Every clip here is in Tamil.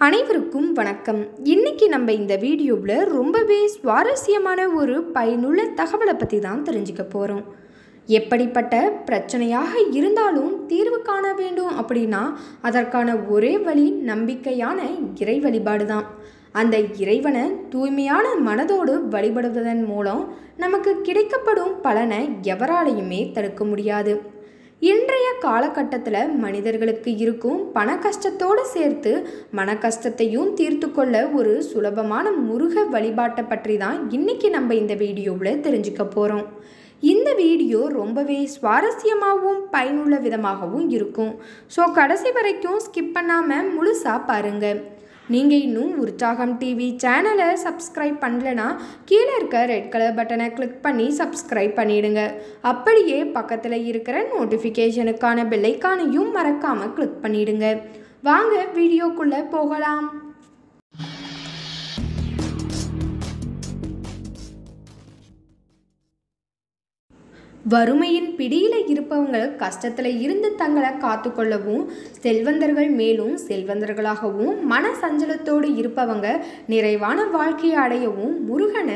அனைவருக்கும் வணக்கம் இன்னைக்கு நம்ம இந்த வீடியோவில் ரொம்பவே சுவாரஸ்யமான ஒரு பயனுள்ள தகவலை பற்றி தான் தெரிஞ்சுக்க போகிறோம் எப்படிப்பட்ட பிரச்சனையாக இருந்தாலும் தீர்வு காண வேண்டும் அப்படின்னா அதற்கான ஒரே வழி நம்பிக்கையான இறை வழிபாடு தான் அந்த இறைவனை தூய்மையான மனதோடு வழிபடுவதன் மூலம் நமக்கு கிடைக்கப்படும் பலனை எவராலையுமே தடுக்க முடியாது இன்றைய காலகட்டத்தில் மனிதர்களுக்கு இருக்கும் பண கஷ்டத்தோடு சேர்த்து மன கஷ்டத்தையும் தீர்த்து கொள்ள ஒரு சுலபமான முருக வழிபாட்டை பற்றி தான் இன்னைக்கு நம்ம இந்த வீடியோவில் தெரிஞ்சுக்க போகிறோம் இந்த வீடியோ ரொம்பவே சுவாரஸ்யமாகவும் பயனுள்ள விதமாகவும் இருக்கும் ஸோ கடைசி வரைக்கும் ஸ்கிப் பண்ணாமல் முழுசாக பாருங்கள் நீங்கள் இன்னும் உற்சாகம் டிவி சேனலை சப்ஸ்கிரைப் பண்ணலனா கீழே இருக்க ரெட் கலர் பட்டனை கிளிக் பண்ணி சப்ஸ்கிரைப் பண்ணிடுங்க அப்படியே பக்கத்தில் இருக்கிற நோட்டிஃபிகேஷனுக்கான பெல்லைக்கானையும் மறக்காமல் கிளிக் பண்ணிடுங்க வாங்க வீடியோக்குள்ளே போகலாம் வறுமையின் பிடியில் இருப்பவங்க கஷ்டத்தில் இருந்து தங்களை காத்துக்கொள்ளவும் செல்வந்தர்கள் மேலும் செல்வந்தர்களாகவும் மன சஞ்சலத்தோடு இருப்பவங்க நிறைவான வாழ்க்கையை அடையவும் முருகனை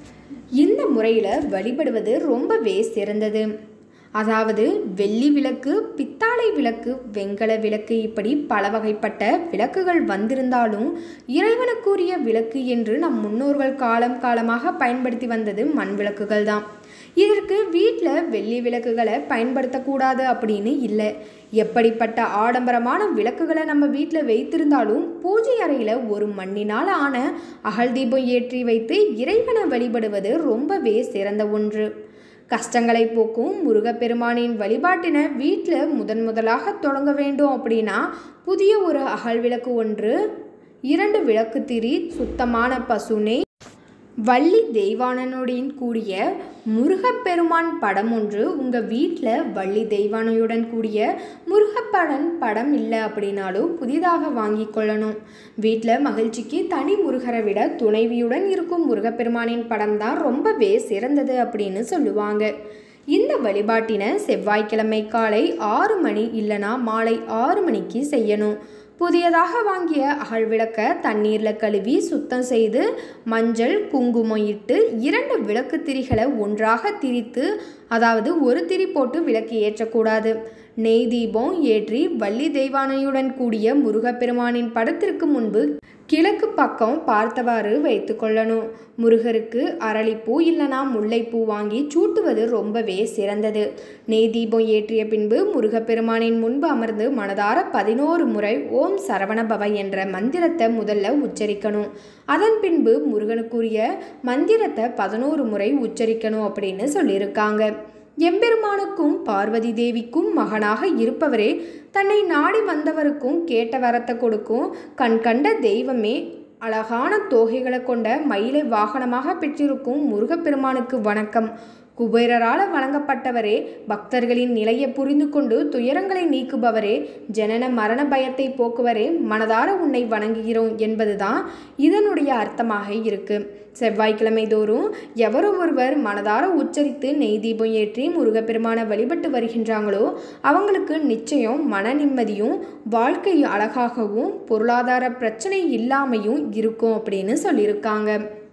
இந்த முறையில் வழிபடுவது ரொம்பவே சிறந்தது அதாவது வெள்ளி விளக்கு பித்தாளை விளக்கு வெங்கல விளக்கு இப்படி பல வகைப்பட்ட விளக்குகள் வந்திருந்தாலும் இறைவனுக்குரிய விளக்கு என்று நம் முன்னோர்கள் காலம் காலமாக பயன்படுத்தி வந்தது மண் விளக்குகள் தான் இதற்கு வீட்டில் வெள்ளி விளக்குகளை பயன்படுத்தக்கூடாது அப்படின்னு இல்லை எப்படிப்பட்ட ஆடம்பரமான விளக்குகளை நம்ம வீட்டில் வைத்திருந்தாலும் பூஜை அறையில் ஒரு மண்ணினால் ஆன அகல் தீபம் ஏற்றி வைத்து இறைவனை வழிபடுவது ரொம்பவே சிறந்த ஒன்று கஷ்டங்களை போக்கும் முருகப்பெருமானின் வழிபாட்டினை வீட்டில் முதன் முதலாக தொடங்க வேண்டும் அப்படின்னா புதிய ஒரு அகல் விளக்கு ஒன்று இரண்டு விளக்கு திரி சுத்தமான பசுனை வள்ளி தெய்வானனுடன் கூடிய முருகப்பெருமான் படம் ஒன்று உங்கள் வீட்டில் வள்ளி தெய்வானையுடன் கூடிய முருகப்படன் படம் இல்லை அப்படின்னாலும் புதிதாக வாங்கி கொள்ளணும் வீட்டில் மகிழ்ச்சிக்கு தனி முருகரை விட துணைவியுடன் இருக்கும் முருகப்பெருமானின் படம் தான் ரொம்பவே சிறந்தது அப்படின்னு சொல்லுவாங்க இந்த வழிபாட்டினை செவ்வாய்க்கிழமை காலை ஆறு மணி இல்லைனா மாலை ஆறு மணிக்கு செய்யணும் புதியதாக வாங்கிய அகல் விளக்க தண்ணீரில் கழுவி சுத்தம் செய்து மஞ்சள் குங்குமம் இட்டு இரண்டு விளக்கு திரிகளை ஒன்றாக திரித்து அதாவது ஒரு திரி போட்டு விளக்கு ஏற்றக்கூடாது நெய் தீபம் ஏற்றி வள்ளி தெய்வானையுடன் கூடிய முருகப்பெருமானின் படத்திற்கு முன்பு கிழக்கு பக்கம் பார்த்தவாறு வைத்து கொள்ளணும் முருகருக்கு அரளிப்பூ இல்லைனா முல்லைப்பூ வாங்கி சூட்டுவது ரொம்பவே சிறந்தது நெய் தீபம் ஏற்றிய பின்பு முருகப்பெருமானின் முன்பு அமர்ந்து மனதார பதினோரு முறை ஓம் சரவணபவ என்ற மந்திரத்தை முதல்ல உச்சரிக்கணும் அதன் பின்பு முருகனுக்குரிய மந்திரத்தை பதினோரு முறை உச்சரிக்கணும் அப்படின்னு சொல்லியிருக்காங்க எம்பெருமானுக்கும் பார்வதி தேவிக்கும் மகனாக இருப்பவரே தன்னை நாடி வந்தவருக்கும் கேட்ட வரத்தை கொடுக்கும் கண் கண்ட தெய்வமே அழகான தோகைகளை கொண்ட மயிலை வாகனமாக பெற்றிருக்கும் முருகப்பெருமானுக்கு வணக்கம் குபேரரால் வழங்கப்பட்டவரே பக்தர்களின் நிலையை புரிந்து கொண்டு துயரங்களை நீக்குபவரே ஜனன மரண பயத்தை போக்குவரே மனதார உன்னை வணங்குகிறோம் என்பதுதான் இதனுடைய அர்த்தமாக இருக்கு செவ்வாய்க்கிழமை தோறும் எவரோ ஒருவர் மனதார உச்சரித்து நெய் தீபம் ஏற்றி முருகப்பெருமானை வழிபட்டு வருகின்றாங்களோ அவங்களுக்கு நிச்சயம் மன நிம்மதியும் வாழ்க்கை அழகாகவும் பொருளாதார பிரச்சனை இல்லாமையும் இருக்கும் அப்படின்னு சொல்லியிருக்காங்க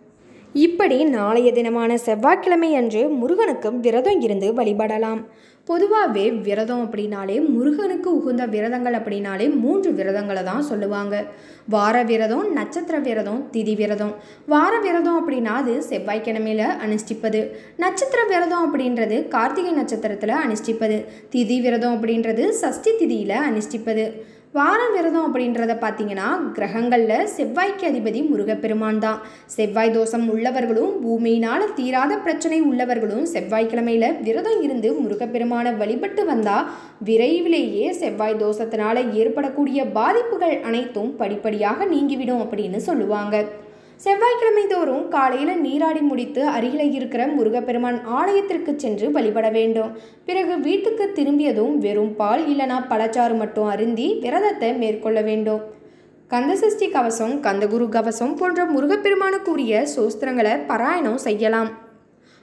இப்படி நாளைய தினமான செவ்வாய்க்கிழமை அன்று முருகனுக்கு விரதம் இருந்து வழிபடலாம் பொதுவாகவே விரதம் அப்படின்னாலே முருகனுக்கு உகுந்த விரதங்கள் அப்படின்னாலே மூன்று விரதங்களை தான் சொல்லுவாங்க வார விரதம் நட்சத்திர விரதம் திதி விரதம் வார விரதம் அப்படின்னா அது செவ்வாய்க்கிழமையில் அனுஷ்டிப்பது நட்சத்திர விரதம் அப்படின்றது கார்த்திகை நட்சத்திரத்தில் அனுஷ்டிப்பது திதி விரதம் அப்படின்றது சஷ்டி திதியில் அனுஷ்டிப்பது வார விரதம் அப்படின்றத பார்த்தீங்கன்னா கிரகங்களில் செவ்வாய்க்கு அதிபதி முருகப்பெருமான் தான் செவ்வாய் தோஷம் உள்ளவர்களும் பூமியினால் தீராத பிரச்சனை உள்ளவர்களும் செவ்வாய்க்கிழமையில் விரதம் இருந்து முருகப்பெருமானை வழிபட்டு வந்தால் விரைவிலேயே செவ்வாய் தோஷத்தினால ஏற்படக்கூடிய பாதிப்புகள் அனைத்தும் படிப்படியாக நீங்கிவிடும் அப்படின்னு சொல்லுவாங்க செவ்வாய்க்கிழமை தோறும் காலையில் நீராடி முடித்து அருகில் இருக்கிற முருகப்பெருமான் ஆலயத்திற்கு சென்று வழிபட வேண்டும் பிறகு வீட்டுக்கு திரும்பியதும் வெறும் பால் இல்லைனா பழச்சாறு மட்டும் அருந்தி விரதத்தை மேற்கொள்ள வேண்டும் கந்தசஷ்டி கவசம் கந்தகுரு கவசம் போன்ற முருகப்பெருமானுக்குரிய சோஸ்திரங்களை பாராயணம் செய்யலாம்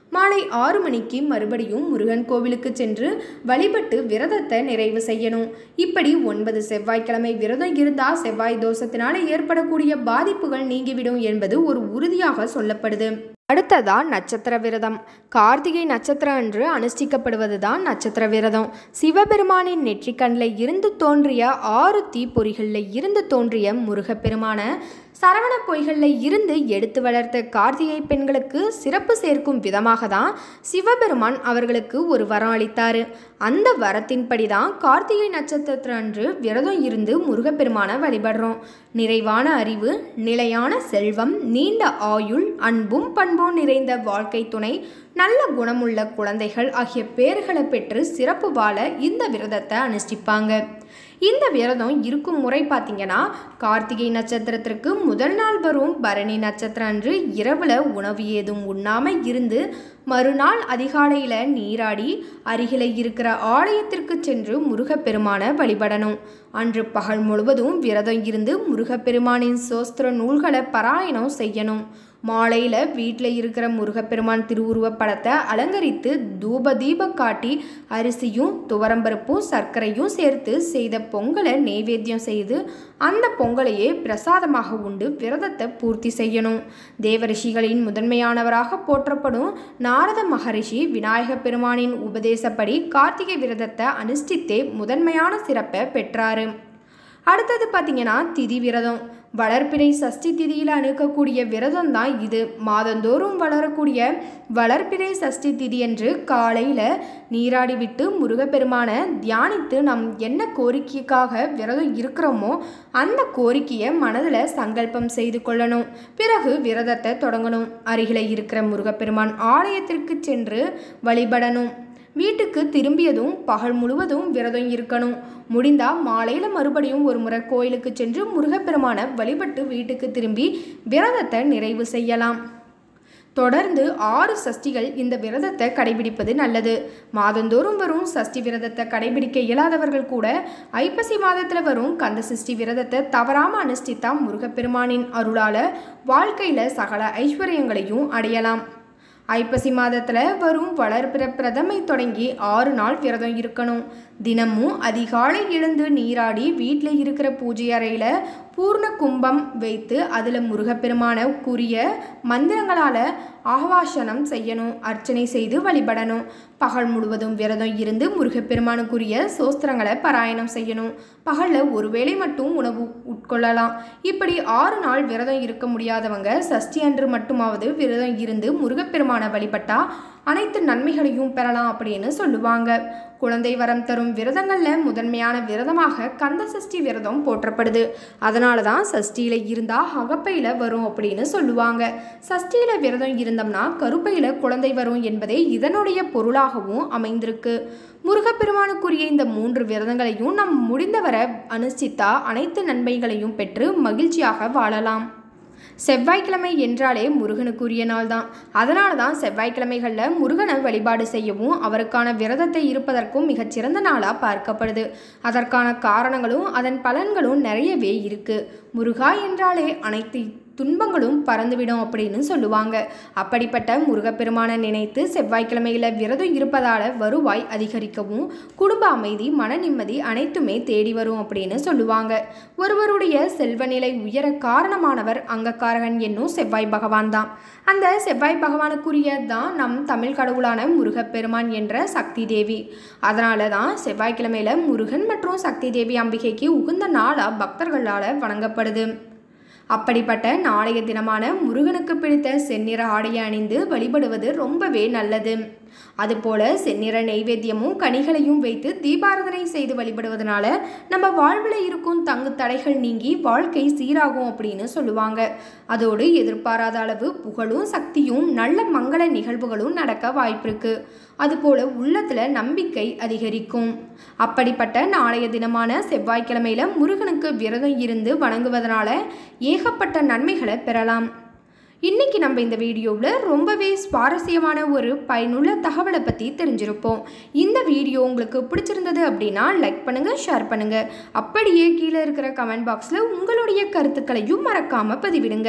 மாலை ஆறு மணிக்கு மறுபடியும் முருகன் கோவிலுக்கு சென்று வழிபட்டு விரதத்தை நிறைவு செய்யணும் இப்படி ஒன்பது செவ்வாய்க்கிழமை விரதம் இருந்தால் செவ்வாய் தோஷத்தினால ஏற்படக்கூடிய பாதிப்புகள் நீங்கிவிடும் என்பது ஒரு உறுதியாக சொல்லப்படுது அடுத்ததா நட்சத்திர விரதம் கார்த்திகை நட்சத்திரம் அன்று அனுஷ்டிக்கப்படுவதுதான் நட்சத்திர விரதம் சிவபெருமானின் நெற்றிக்கண்ணில் இருந்து தோன்றிய ஆறு தீப்பொறிகளில் இருந்து தோன்றிய முருகப்பெருமான சரவண பொய்களில் இருந்து எடுத்து வளர்த்த கார்த்திகை பெண்களுக்கு சிறப்பு சேர்க்கும் விதமாக தான் சிவபெருமான் அவர்களுக்கு ஒரு வரம் அளித்தார் அந்த வரத்தின்படி தான் கார்த்திகை நட்சத்திரத்து அன்று விரதம் இருந்து முருகப்பெருமானை வழிபடுறோம் நிறைவான அறிவு நிலையான செல்வம் நீண்ட ஆயுள் அன்பும் பண்பும் நிறைந்த வாழ்க்கை துணை நல்ல குணமுள்ள குழந்தைகள் ஆகிய பேர்களை பெற்று சிறப்பு வாழ இந்த விரதத்தை அனுஷ்டிப்பாங்க இந்த விரதம் இருக்கும் முறை பார்த்தீங்கன்னா கார்த்திகை நட்சத்திரத்திற்கு முதல் நாள் வரும் பரணி நட்சத்திரம் அன்று இரவில் உணவு ஏதும் உண்ணாமல் இருந்து மறுநாள் அதிகாலையில் நீராடி அருகில் இருக்கிற ஆலயத்திற்கு சென்று முருகப்பெருமானை வழிபடணும் அன்று பகல் முழுவதும் விரதம் இருந்து முருகப்பெருமானின் சோஸ்திர நூல்களை பாராயணம் செய்யணும் மாலையில் வீட்டில் இருக்கிற முருகப்பெருமான் திருவுருவப் படத்தை அலங்கரித்து தூப தீபம் காட்டி அரிசியும் துவரம்பருப்பும் சர்க்கரையும் சேர்த்து செய்த பொங்கலை நெய்வேத்தியம் செய்து அந்த பொங்கலையே பிரசாதமாக உண்டு விரதத்தை பூர்த்தி செய்யணும் தேவரிஷிகளின் முதன்மையானவராக போற்றப்படும் நாரத மகரிஷி விநாயக பெருமானின் உபதேசப்படி கார்த்திகை விரதத்தை அனுஷ்டித்தே முதன்மையான சிறப்பை பெற்றாரு அடுத்தது பார்த்தீங்கன்னா திதி விரதம் வளர்ப்பிறை சஷ்டி திதியில் அணுக்கக்கூடிய விரதம் தான் இது மாதந்தோறும் வளரக்கூடிய வளர்ப்பிறை சஷ்டி திதி என்று காலையில் நீராடி விட்டு முருகப்பெருமானை தியானித்து நம் என்ன கோரிக்கைக்காக விரதம் இருக்கிறோமோ அந்த கோரிக்கையை மனதில் சங்கல்பம் செய்து கொள்ளணும் பிறகு விரதத்தை தொடங்கணும் அருகில் இருக்கிற முருகப்பெருமான் ஆலயத்திற்கு சென்று வழிபடணும் வீட்டுக்கு திரும்பியதும் பகல் முழுவதும் விரதம் இருக்கணும் முடிந்தா மாலையில் மறுபடியும் ஒரு முறை கோயிலுக்கு சென்று முருகப்பெருமானை வழிபட்டு வீட்டுக்கு திரும்பி விரதத்தை நிறைவு செய்யலாம் தொடர்ந்து ஆறு சஷ்டிகள் இந்த விரதத்தை கடைபிடிப்பது நல்லது மாதந்தோறும் வரும் சஷ்டி விரதத்தை கடைபிடிக்க இயலாதவர்கள் கூட ஐப்பசி மாதத்தில் வரும் கந்த சஷ்டி விரதத்தை தவறாமல் அனுஷ்டித்தா முருகப்பெருமானின் அருளால் வாழ்க்கையில் சகல ஐஸ்வர்யங்களையும் அடையலாம் ஐப்பசி மாதத்தில் வரும் வளர்பிற பிரதமை தொடங்கி ஆறு நாள் விரதம் இருக்கணும் தினமும் அதிகாலை எழுந்து நீராடி வீட்டில் இருக்கிற பூஜை அறையில் பூர்ண கும்பம் வைத்து அதில் முருகப்பெருமான கூறிய மந்திரங்களால் ஆவாசனம் செய்யணும் அர்ச்சனை செய்து வழிபடணும் பகல் முழுவதும் விரதம் இருந்து முருகப்பெருமானுக்குரிய சோஸ்திரங்களை பாராயணம் செய்யணும் பகலில் ஒருவேளை மட்டும் உணவு உட்கொள்ளலாம் இப்படி ஆறு நாள் விரதம் இருக்க முடியாதவங்க சஷ்டி அன்று மட்டுமாவது விரதம் இருந்து முருகப்பெருமானை வழிபட்டா அனைத்து நன்மைகளையும் பெறலாம் அப்படின்னு சொல்லுவாங்க குழந்தை வரம் தரும் விரதங்களில் முதன்மையான விரதமாக கந்த சஷ்டி விரதம் போற்றப்படுது அதனால தான் சஷ்டியில் இருந்தால் அகப்பையில் வரும் அப்படின்னு சொல்லுவாங்க சஷ்டியில் விரதம் இருந்தோம்னா கருப்பையில் குழந்தை வரும் என்பதே இதனுடைய பொருளாகவும் அமைந்திருக்கு முருகப்பெருமானுக்குரிய இந்த மூன்று விரதங்களையும் நம் முடிந்தவரை அனுஷ்டித்தா அனைத்து நன்மைகளையும் பெற்று மகிழ்ச்சியாக வாழலாம் செவ்வாய்க்கிழமை என்றாலே முருகனுக்குரிய நாள் தான் அதனால தான் செவ்வாய்க்கிழமைகளில் முருகனை வழிபாடு செய்யவும் அவருக்கான விரதத்தை இருப்பதற்கும் மிகச்சிறந்த நாளாக பார்க்கப்படுது அதற்கான காரணங்களும் அதன் பலன்களும் நிறையவே இருக்குது முருகா என்றாலே அனைத்து துன்பங்களும் பறந்துவிடும் அப்படின்னு சொல்லுவாங்க அப்படிப்பட்ட முருகப்பெருமானை நினைத்து செவ்வாய்க்கிழமையில் விரதம் இருப்பதால் வருவாய் அதிகரிக்கவும் குடும்ப அமைதி மன நிம்மதி அனைத்துமே தேடி வரும் அப்படின்னு சொல்லுவாங்க ஒருவருடைய செல்வநிலை உயர காரணமானவர் அங்கக்காரகன் என்னும் செவ்வாய் பகவான் தான் அந்த செவ்வாய் பகவானுக்குரிய தான் நம் தமிழ் கடவுளான முருகப்பெருமான் என்ற சக்தி தேவி அதனால தான் செவ்வாய்க்கிழமையில முருகன் மற்றும் சக்தி தேவி அம்பிகைக்கு உகந்த நாளாக பக்தர்களால் வணங்கப்படுது அப்படிப்பட்ட நாளைய தினமான முருகனுக்கு பிடித்த செந்நிற ஆடையை அணிந்து வழிபடுவது ரொம்பவே நல்லது அதுபோல செந்நிற நெய்வேத்தியமும் கனிகளையும் வைத்து தீபாராதனை செய்து வழிபடுவதனால நம்ம வாழ்வில் இருக்கும் தங்கு தடைகள் நீங்கி வாழ்க்கை சீராகும் அப்படின்னு சொல்லுவாங்க அதோடு எதிர்பாராத அளவு புகழும் சக்தியும் நல்ல மங்கள நிகழ்வுகளும் நடக்க வாய்ப்பிருக்கு அதுபோல உள்ளத்துல நம்பிக்கை அதிகரிக்கும் அப்படிப்பட்ட நாளைய தினமான செவ்வாய்க்கிழமையில முருகனுக்கு விரதம் இருந்து வணங்குவதனால ஏகப்பட்ட நன்மைகளை பெறலாம் இன்னைக்கு நம்ம இந்த வீடியோவில் ரொம்பவே சுவாரஸ்யமான ஒரு பயனுள்ள தகவலை பற்றி தெரிஞ்சிருப்போம் இந்த வீடியோ உங்களுக்கு பிடிச்சிருந்தது அப்படின்னா லைக் பண்ணுங்கள் ஷேர் பண்ணுங்கள் அப்படியே கீழே இருக்கிற கமெண்ட் பாக்ஸில் உங்களுடைய கருத்துக்களையும் மறக்காமல் பதிவிடுங்க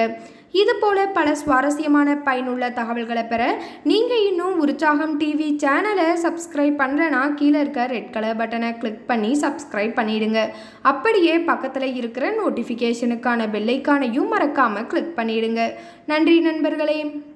இது போல பல சுவாரஸ்யமான பயனுள்ள தகவல்களை பெற நீங்கள் இன்னும் உற்சாகம் டிவி சேனலை சப்ஸ்கிரைப் பண்ணலனா கீழே இருக்க ரெட் கலர் பட்டனை கிளிக் பண்ணி சப்ஸ்கிரைப் பண்ணிடுங்க அப்படியே பக்கத்தில் இருக்கிற நோட்டிஃபிகேஷனுக்கான பெல்லைக்கானையும் மறக்காமல் கிளிக் பண்ணிடுங்க நன்றி நண்பர்களே